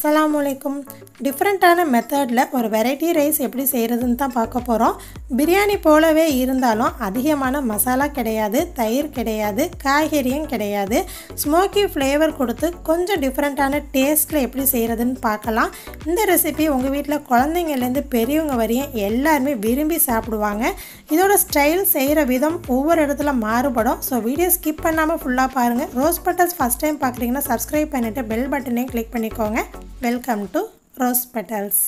அஸ்ஸலாமு அலைக்கும் டிஃப்ரெண்ட்டான மெத்தடில் ஒரு வெரைட்டி ரைஸ் எப்படி செய்கிறதுன்னு தான் பார்க்க போகிறோம் பிரியாணி போலவே இருந்தாலும் அதிகமான மசாலா கிடையாது தயிர் கிடையாது காய்கறியும் கிடையாது ஸ்மோக்கி ஃப்ளேவர் கொடுத்து கொஞ்சம் டிஃப்ரெண்ட்டான டேஸ்ட்டில் எப்படி செய்கிறதுன்னு பார்க்கலாம் இந்த ரெசிபி உங்கள் வீட்டில் குழந்தைங்கள்லேருந்து பெரியவங்க வரையும் எல்லாருமே விரும்பி சாப்பிடுவாங்க இதோட ஸ்டைல் செய்கிற விதம் ஒவ்வொரு இடத்துல மாறுபடும் ஸோ வீடியோ ஸ்கிப் பண்ணாமல் ஃபுல்லாக பாருங்கள் ரோஸ் பட்டல்ஸ் ஃபஸ்ட் டைம் பார்க்குறீங்கன்னா சப்ஸ்கிரைப் பண்ணிவிட்டு பெல் பட்டனையும் கிளிக் பண்ணிக்கோங்க வெல்கம் டு ரோஸ் பெட்டல்ஸ்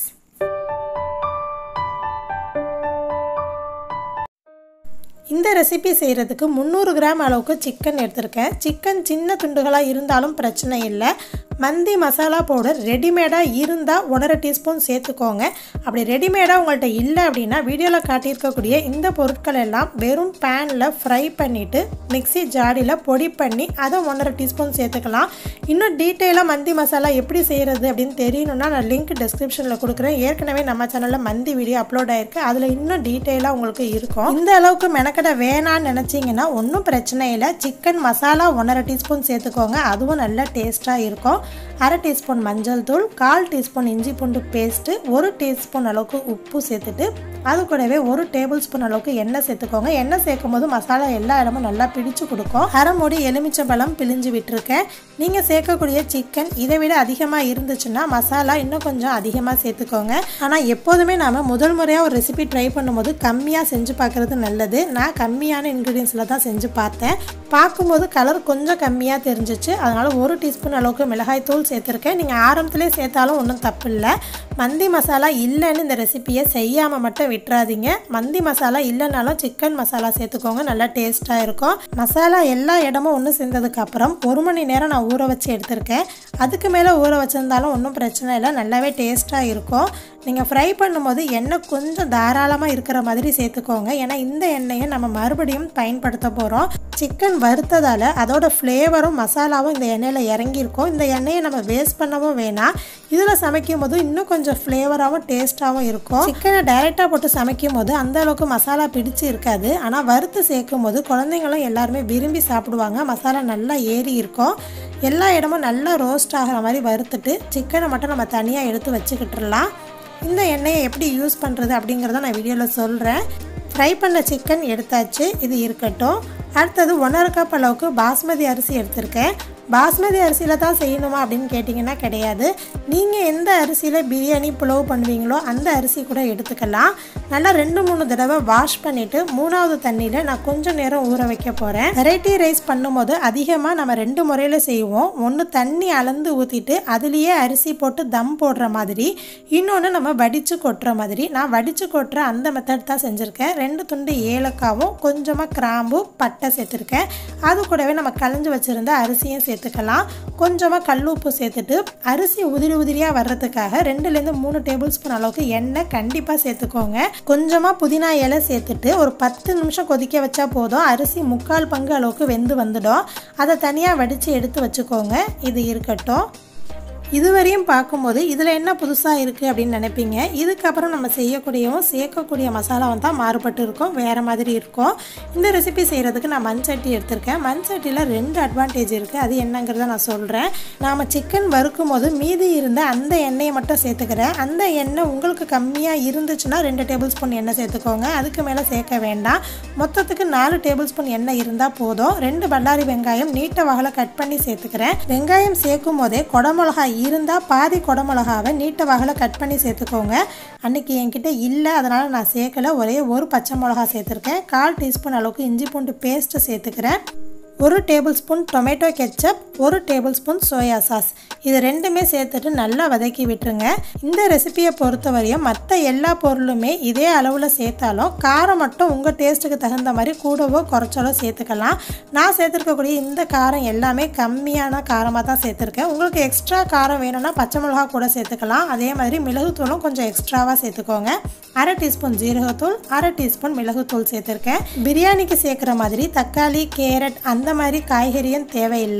இந்த ரெசிபி செய்கிறதுக்கு முந்நூறு கிராம் அளவுக்கு சிக்கன் எடுத்திருக்கேன் சிக்கன் சின்ன துண்டுகளாக இருந்தாலும் பிரச்சனை இல்லை மந்தி மசாலா பவுடர் ரெடிமேடாக இருந்தால் ஒன்றரை டீஸ்பூன் சேர்த்துக்கோங்க அப்படி ரெடிமேடாக உங்கள்கிட்ட இல்லை அப்படின்னா வீடியோவில் காட்டியிருக்கக்கூடிய இந்த பொருட்கள் எல்லாம் வெறும் பேனில் ஃப்ரை பண்ணிவிட்டு மிக்சி ஜாடியில் பொடி பண்ணி அதை ஒன்றரை டீஸ்பூன் சேர்த்துக்கலாம் இன்னும் டீட்டெயிலாக மந்தி மசாலா எப்படி செய்கிறது அப்படின்னு தெரியணும்னா நான் லிங்க் டிஸ்கிரிப்ஷனில் கொடுக்குறேன் ஏற்கனவே நம்ம சேனலில் மந்தி வீடியோ அப்லோட் ஆயிருக்கு அதில் இன்னும் டீட்டெயிலாக உங்களுக்கு இருக்கும் இந்த அளவுக்கு மெனக்கடை வேணான்னு நினச்சிங்கன்னா ஒன்றும் பிரச்சனை இல்லை சிக்கன் மசாலா ஒன்றரை டீஸ்பூன் சேர்த்துக்கோங்க அதுவும் நல்ல டேஸ்ட்டாக இருக்கும் அரை டீஸ்பூன் மஞ்சள் தூள் கால் டீஸ்பூன் இஞ்சி பூண்டு பேஸ்ட்டு ஒரு டீஸ்பூன் அளவுக்கு உப்பு சேர்த்துட்டு அது கூடவே ஒரு டேபிள் ஸ்பூன் அளவுக்கு எண்ணெய் சேர்த்துக்கோங்க எண்ணெய் சேர்க்கும் போது மசாலா எல்லா இடமும் நல்லா பிடிச்சு கொடுக்கும் அரை மூடி எலுமிச்சம்பழம் பிழிஞ்சு விட்டுருக்கேன் நீங்கள் சேர்க்கக்கூடிய சிக்கன் இதை விட அதிகமாக இருந்துச்சுன்னா மசாலா இன்னும் கொஞ்சம் அதிகமாக சேர்த்துக்கோங்க ஆனால் எப்போதுமே நாம் முதல் முறையாக ஒரு ரெசிபி ட்ரை பண்ணும்போது கம்மியாக செஞ்சு பார்க்குறது நல்லது நான் கம்மியான இன்க்ரீடியன்ஸில் தான் செஞ்சு பார்த்தேன் பார்க்கும்போது கலர் கொஞ்சம் கம்மியாக தெரிஞ்சிச்சு அதனால் ஒரு டீஸ்பூன் அளவுக்கு மிளகாய் தூள் சேர்த்துருக்கேன் நீங்கள் ஆரம்பத்திலே சேர்த்தாலும் ஒன்றும் தப்பு இல்லை மந்தி மசாலா இல்லைன்னு இந்த ரெசிப்பியை செய்யாமல் மட்டும் விட்டுறாதீங்க மந்தி மசாலா இல்லைனாலும் சிக்கன் மசாலா சேர்த்துக்கோங்க நல்லா டேஸ்ட்டாக இருக்கும் மசாலா எல்லா இடமும் ஒன்று சேர்ந்ததுக்கப்புறம் ஒரு மணி நேரம் நான் ஊற வச்சு எடுத்திருக்கேன் அதுக்கு மேலே ஊற வச்சுருந்தாலும் ஒன்றும் பிரச்சனை இல்லை நல்லாவே டேஸ்ட்டாக இருக்கும் நீங்கள் ஃப்ரை பண்ணும்போது எண்ணெய் கொஞ்சம் தாராளமாக இருக்கிற மாதிரி சேர்த்துக்கோங்க ஏன்னா இந்த எண்ணெயை நம்ம மறுபடியும் பயன்படுத்த போகிறோம் சிக்கன் வறுத்ததால் அதோட ஃப்ளேவரும் மசாலாவும் இந்த எண்ணெயில் இறங்கியிருக்கும் இந்த எண்ணெயை நம்ம வேஸ்ட் பண்ணவும் வேணாம் இதில் சமைக்கும் போது இன்னும் கொஞ்சம் ஃப்ளேவராகவும் டேஸ்ட்டாகவும் இருக்கும் சிக்கனை டைரெக்டாக போட்டு சமைக்கும் போது அந்த அளவுக்கு மசாலா பிடிச்சு இருக்காது ஆனால் வறுத்து சேர்க்கும் போது குழந்தைங்களும் எல்லாருமே விரும்பி சாப்பிடுவாங்க மசாலா நல்லா ஏறி இருக்கும் எல்லா இடமும் நல்லா ரோஸ்ட் ஆகிற மாதிரி வறுத்துட்டு சிக்கனை மட்டும் நம்ம தனியாக எடுத்து வச்சுக்கிட்டுலாம் இந்த எண்ணெயை எப்படி யூஸ் பண்ணுறது அப்படிங்கிறத நான் வீடியோவில் சொல்கிறேன் ஃப்ரை பண்ண சிக்கன் எடுத்தாச்சு இது இருக்கட்டும் அடுத்தது ஒன்றரை கப் அளவுக்கு பாஸ்மதி அரிசி எடுத்திருக்கேன் பாஸ்மதி அரிசியில் தான் செய்யணுமா அப்படின்னு கேட்டிங்கன்னா கிடையாது நீங்கள் எந்த அரிசியில் பிரியாணி புலவு பண்ணுவீங்களோ அந்த அரிசி கூட எடுத்துக்கலாம் நல்லா ரெண்டு மூணு தடவை வாஷ் பண்ணிவிட்டு மூணாவது தண்ணியில் நான் கொஞ்சம் நேரம் ஊற வைக்க போகிறேன் வெரைட்டி ரைஸ் பண்ணும்போது அதிகமாக நம்ம ரெண்டு முறையில் செய்வோம் ஒன்று தண்ணி அளந்து ஊற்றிட்டு அதுலேயே அரிசி போட்டு தம் போடுற மாதிரி இன்னொன்று நம்ம வடித்து கொட்டுற மாதிரி நான் வடித்து கொட்டுற அந்த மெத்தட் தான் செஞ்சுருக்கேன் ரெண்டு துண்டு ஏலக்காவும் கொஞ்சமாக கிராம்பு பட்டை சேர்த்துருக்கேன் அது கூடவே நம்ம களைஞ்சு வச்சுருந்த அரிசியும் சேர்த்துக்கலாம் கொஞ்சமாக கல் உப்பு சேர்த்துட்டு அரிசி உதிரி உதிரியாக வர்றதுக்காக ரெண்டுலேருந்து மூணு டேபிள் ஸ்பூன் அளவுக்கு எண்ணெய் கண்டிப்பாக சேர்த்துக்கோங்க கொஞ்சமாக புதினா இலை சேர்த்துட்டு ஒரு பத்து நிமிஷம் கொதிக்க வச்சா போதும் அரிசி முக்கால் பங்கு அளவுக்கு வெந்து வந்துடும் அதை தனியாக வடித்து எடுத்து வச்சுக்கோங்க இது இருக்கட்டும் இதுவரையும் பார்க்கும்போது இதில் என்ன புதுசாக இருக்குது அப்படின்னு நினைப்பீங்க இதுக்கப்புறம் நம்ம செய்யக்கூடியவும் சேர்க்கக்கூடிய மசாலாவும் தான் மாறுபட்டு இருக்கும் வேறு மாதிரி இருக்கும் இந்த ரெசிபி செய்கிறதுக்கு நான் மண் சட்டி எடுத்திருக்கேன் மண் சட்டியில் ரெண்டு அட்வான்டேஜ் இருக்குது அது என்னங்கிறத நான் சொல்கிறேன் நாம் சிக்கன் வறுக்கும் போது மீதி இருந்த அந்த எண்ணெயை மட்டும் சேர்த்துக்கிறேன் அந்த எண்ணெய் உங்களுக்கு கம்மியாக இருந்துச்சுன்னா ரெண்டு டேபிள் ஸ்பூன் எண்ணெய் சேர்த்துக்கோங்க அதுக்கு மேலே சேர்க்க வேண்டாம் மொத்தத்துக்கு நாலு டேபிள் ஸ்பூன் எண்ணெய் இருந்தால் போதும் ரெண்டு பல்லாரி வெங்காயம் நீட்ட வகையில் கட் பண்ணி சேர்த்துக்கிறேன் வெங்காயம் சேர்க்கும் போதே குடமிளகாய் இருந்தால் பாதி குடமிளகாவை நீட்ட வகையில் கட் பண்ணி சேர்த்துக்கோங்க அன்றைக்கி என்கிட்ட இல்லை அதனால் நான் சேர்க்கலை ஒரே ஒரு பச்சை மிளகா சேர்த்துருக்கேன் கால் டீஸ்பூன் அளவுக்கு இஞ்சி பூண்டு பேஸ்ட்டு சேர்த்துக்கிறேன் ஒரு டேபிள் ஸ்பூன் டொமேட்டோ கெச்சப் ஒரு டேபிள் ஸ்பூன் சோயா சாஸ் இது ரெண்டுமே சேர்த்துட்டு நல்லா வதக்கி விட்டுருங்க இந்த ரெசிபியை பொறுத்தவரையும் மற்ற எல்லா பொருளுமே இதே அளவில் சேர்த்தாலும் காரம் மட்டும் உங்கள் டேஸ்ட்டுக்கு தகுந்த மாதிரி கூடவோ குறைச்சாலோ சேர்த்துக்கலாம் நான் சேர்த்துருக்கக்கூடிய இந்த காரம் எல்லாமே கம்மியான காரமாக தான் சேர்த்துருக்கேன் உங்களுக்கு எக்ஸ்ட்ரா காரம் வேணும்னா பச்சை மிளகா கூட சேர்த்துக்கலாம் அதே மாதிரி மிளகுத்தூளும் கொஞ்சம் எக்ஸ்ட்ராவாக சேர்த்துக்கோங்க அரை டீஸ்பூன் ஜீரகத்தூள் அரை டீஸ்பூன் மிளகுத்தூள் சேர்த்துருக்கேன் பிரியாணிக்கு சேர்க்குற மாதிரி தக்காளி கேரட் அந்த மாதிரி காய்கறியும் தேவையில்லை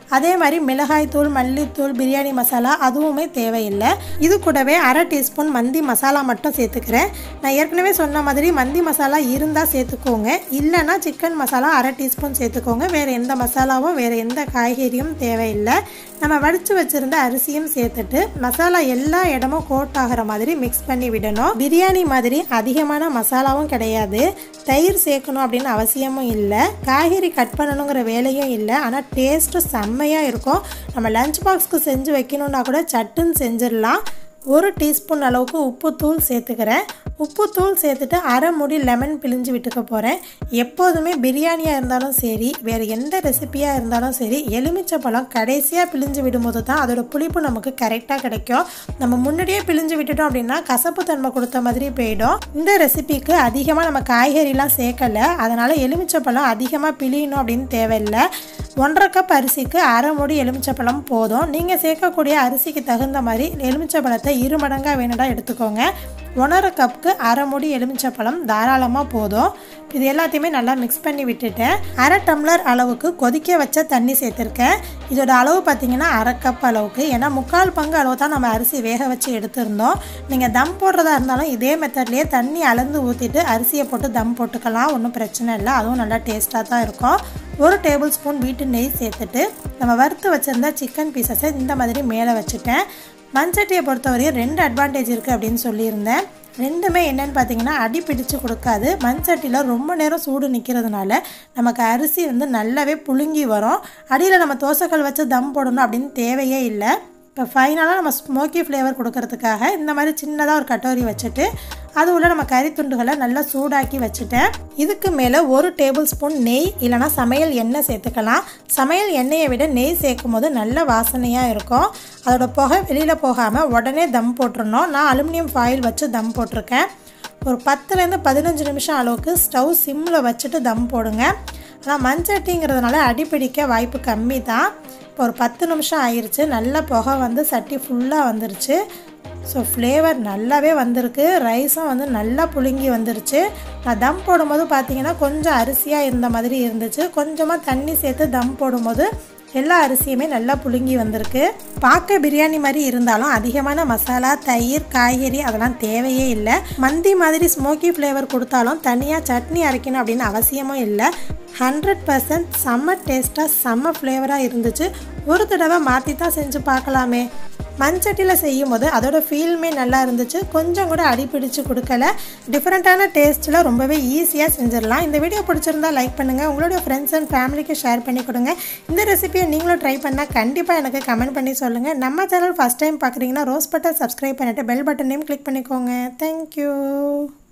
அதே மாதிரி மிளகாய் தூள் மல்லித்தூள் பிரியாணி மசாலா அதுவுமே தேவையில்லை இது கூடவே அரை டீஸ்பூன் மந்தி மசாலா மட்டும் சேர்த்துக்கிறேன் நான் ஏற்கனவே சொன்ன மாதிரி மந்தி மசாலா இருந்தால் சேர்த்துக்கோங்க இல்லைன்னா சிக்கன் மசாலா அரை டீஸ்பூன் சேர்த்துக்கோங்க வேறு எந்த மசாலாவும் வேறு எந்த காய்கறியும் தேவையில்லை நம்ம வடித்து வச்சுருந்த அரிசியும் சேர்த்துட்டு மசாலா எல்லா இடமும் கோட் ஆகிற மாதிரி மிக்ஸ் பண்ணி விடணும் பிரியாணி மாதிரி அதிகமான மசாலாவும் கிடையாது தயிர் சேர்க்கணும் அப்படின்னு அவசியமும் இல்லை காய்கறி கட் பண்ணணுங்கிற வேலையும் இல்லை ஆனால் டேஸ்ட்டு செம்மையாக இருக்கும் நம்ம லஞ்ச் பாக்ஸ்க்கு செஞ்சு வைக்கணுன்னா கூட சட்டுன்னு செஞ்சிடலாம் ஒரு டீஸ்பூன் அளவுக்கு உப்புத்தூள் சேர்த்துக்கிறேன் உப்புத்தூள் சேர்த்துட்டு அரை முடி லெமன் பிழிஞ்சு விட்டுக்க போகிறேன் எப்போதுமே பிரியாணியாக இருந்தாலும் சரி வேறு எந்த ரெசிபியாக இருந்தாலும் சரி எலுமிச்சை பழம் கடைசியாக பிழிஞ்சு விடும்போது தான் அதோட புளிப்பு நமக்கு கரெக்டாக கிடைக்கும் நம்ம முன்னாடியே பிழிஞ்சு விட்டுட்டோம் அப்படின்னா கசப்பு தன்மை கொடுத்த மாதிரி போயிடும் இந்த ரெசிபிக்கு அதிகமாக நம்ம காய்கறிலாம் சேர்க்கலை அதனால் எலுமிச்சை பழம் அதிகமாக பிழியணும் அப்படின்னு தேவையில்லை ஒன்றரை கப் அரிசிக்கு அரை மூடி எலுமிச்சப்பழம் போதும் நீங்கள் சேர்க்கக்கூடிய அரிசிக்கு தகுந்த மாதிரி எலுமிச்சப்பழத்தை இரு மடங்காக வேணுடா எடுத்துக்கோங்க ஒன்றரை கப்புக்கு அரை மூடி எலுமிச்சப்பழம் தாராளமாக போதும் இது எல்லாத்தையுமே நல்லா மிக்ஸ் பண்ணி விட்டுட்டேன் அரை டம்ளர் அளவுக்கு கொதிக்க வச்ச தண்ணி சேர்த்துருக்கேன் இதோட அளவு பார்த்தீங்கன்னா அரை கப் அளவுக்கு ஏன்னா முக்கால் பங்கு அளவு தான் நம்ம அரிசி வேக வச்சு எடுத்திருந்தோம் நீங்கள் தம் போடுறதா இருந்தாலும் இதே மெத்தட்லேயே தண்ணி அளந்து ஊற்றிட்டு அரிசியை போட்டு தம் போட்டுக்கலாம் ஒன்றும் பிரச்சனை இல்லை அதுவும் நல்லா டேஸ்ட்டாக தான் இருக்கும் ஒரு டேபிள் ஸ்பூன் வீட்டு நெய் சேர்த்துட்டு நம்ம வறுத்து வச்சுருந்த சிக்கன் பீசஸை இந்த மாதிரி மேலே வச்சுட்டேன் மண்சட்டியை பொறுத்தவரையும் ரெண்டு அட்வான்டேஜ் இருக்குது அப்படின்னு சொல்லியிருந்தேன் ரெண்டுமே என்னன்னு பார்த்தீங்கன்னா அடி பிடிச்சு கொடுக்காது மண் சட்டியில் ரொம்ப நேரம் சூடு நிற்கிறதுனால நமக்கு அரிசி வந்து நல்லாவே புழுங்கி வரும் அடியில் நம்ம தோசைக்கல் வச்சு தம் போடணும் அப்படின்னு தேவையே இல்லை இப்போ ஃபைனலாக நம்ம ஸ்மோக்கி ஃப்ளேவர் கொடுக்கறதுக்காக இந்த மாதிரி சின்னதாக ஒரு கட்டோரி வச்சுட்டு அது உள்ள நம்ம கறி துண்டுகளை நல்லா சூடாக்கி வச்சுட்டேன் இதுக்கு மேலே ஒரு டேபிள் ஸ்பூன் நெய் இல்லைனா சமையல் எண்ணெய் சேர்த்துக்கலாம் சமையல் எண்ணெயை விட நெய் சேர்க்கும் போது நல்ல வாசனையாக இருக்கும் அதோட புகை வெளியில் போகாமல் உடனே தம் போட்டுருணும் நான் அலுமினியம் ஃபாயில் வச்சு தம் போட்டிருக்கேன் ஒரு பத்துலேருந்து பதினஞ்சு நிமிஷம் அளவுக்கு ஸ்டவ் சிம்மில் வச்சுட்டு தம் போடுங்க ஆனால் மண்சட்டிங்கிறதுனால அடிப்பிடிக்க வாய்ப்பு கம்மி தான் இப்போ ஒரு பத்து நிமிஷம் ஆயிடுச்சு நல்ல புகை வந்து சட்டி ஃபுல்லாக வந்துருச்சு ஸோ ஃப்ளேவர் நல்லாவே வந்திருக்கு ரைஸும் வந்து நல்லா புழுங்கி வந்துருச்சு நான் தம் போடும்போது பார்த்தீங்கன்னா கொஞ்சம் அரிசியாக இருந்த மாதிரி இருந்துச்சு கொஞ்சமாக தண்ணி சேர்த்து தம் போடும்போது எல்லா அரிசியுமே நல்லா புழுங்கி வந்திருக்கு பார்க்க பிரியாணி மாதிரி இருந்தாலும் அதிகமான மசாலா தயிர் காய்கறி அதெல்லாம் தேவையே இல்லை மந்தி மாதிரி ஸ்மோக்கி ஃப்ளேவர் கொடுத்தாலும் தனியாக சட்னி அரைக்கணும் அப்படின்னு அவசியமும் இல்லை ஹண்ட்ரட் பர்சன்ட் செம்ம டேஸ்ட்டாக செம்ம ஃப்ளேவராக இருந்துச்சு ஒரு தடவை மாற்றி தான் செஞ்சு பார்க்கலாமே மண்சட்டியில் செய்யும் போது அதோட ஃபீல்மே நல்லா இருந்துச்சு கொஞ்சம் கூட அடிப்பிடிச்சு கொடுக்கல டிஃப்ரெண்ட்டான டேஸ்ட்டில் ரொம்பவே ஈஸியாக செஞ்சிடலாம் இந்த வீடியோ பிடிச்சிருந்தா லைக் பண்ணுங்கள் உங்களுடைய ஃப்ரெண்ட்ஸ் அண்ட் ஃபேமிலிக்கு ஷேர் பண்ணி கொடுங்க இந்த ரெசிபியை நீங்களும் ட்ரை பண்ணால் கண்டிப்பாக எனக்கு கமெண்ட் பண்ணி சொல்லுங்கள் நம்ம சேனல் ஃபஸ்ட் டைம் பார்க்குறீங்கன்னா ரோஸ் பட்டன் சப்ஸ்கிரைப் பண்ணிவிட்டு பெல் பட்டனையும் கிளிக் பண்ணிக்கோங்க தேங்க்யூ